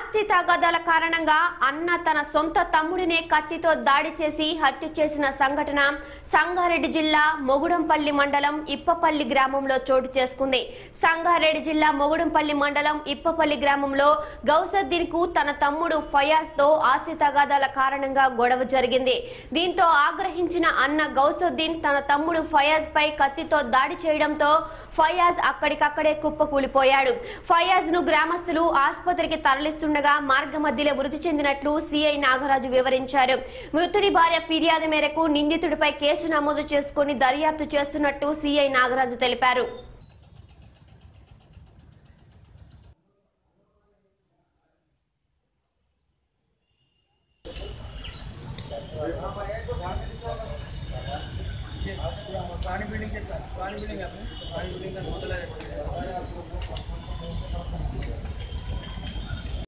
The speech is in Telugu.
ఆస్తి తగాదాల కారణంగా అన్న తన సొంత తమ్ముడినే కత్తితో దాడి చేసి హత్య చేసిన సంఘటన సంగారెడ్డి జిల్లా మొగుడంపల్లి మండలం ఇప్పపల్లి గ్రామంలో చోటు చేసుకుంది సంగారెడ్డి జిల్లా మొగుడంపల్లి మండలం ఇప్పపల్లి గ్రామంలో గౌసద్దీన్ కు తన తమ్ముడు ఫయాజ్ తో ఆస్తి తగాదాల కారణంగా గొడవ జరిగింది దీంతో ఆగ్రహించిన అన్న గౌసద్దీన్ తన తమ్ముడు ఫయాజ్ పై కత్తితో దాడి చేయడంతో ఫయాజ్ అక్కడికక్కడే కుప్పకూలిపోయాడు ఫయాజ్ ను గ్రామస్తులు ఆసుపత్రికి తరలిస్తుండగా మార్గ మధ్యలో మృతి చెందినట్లు సిఐ నాగరాజు వివరించారు మృతుడి భార్య ఫిర్యాదు మేరకు నిందితుడిపై కేసు నమోదు చేసుకుని దర్యాప్తు చేస్తున్నట్టు సిఐ నాగరాజు తెలిపారు पुरानी बिल्डिंग के साथ पुरानी बिल्डिंग है अपनी पुरानी बिल्डिंग का होटल है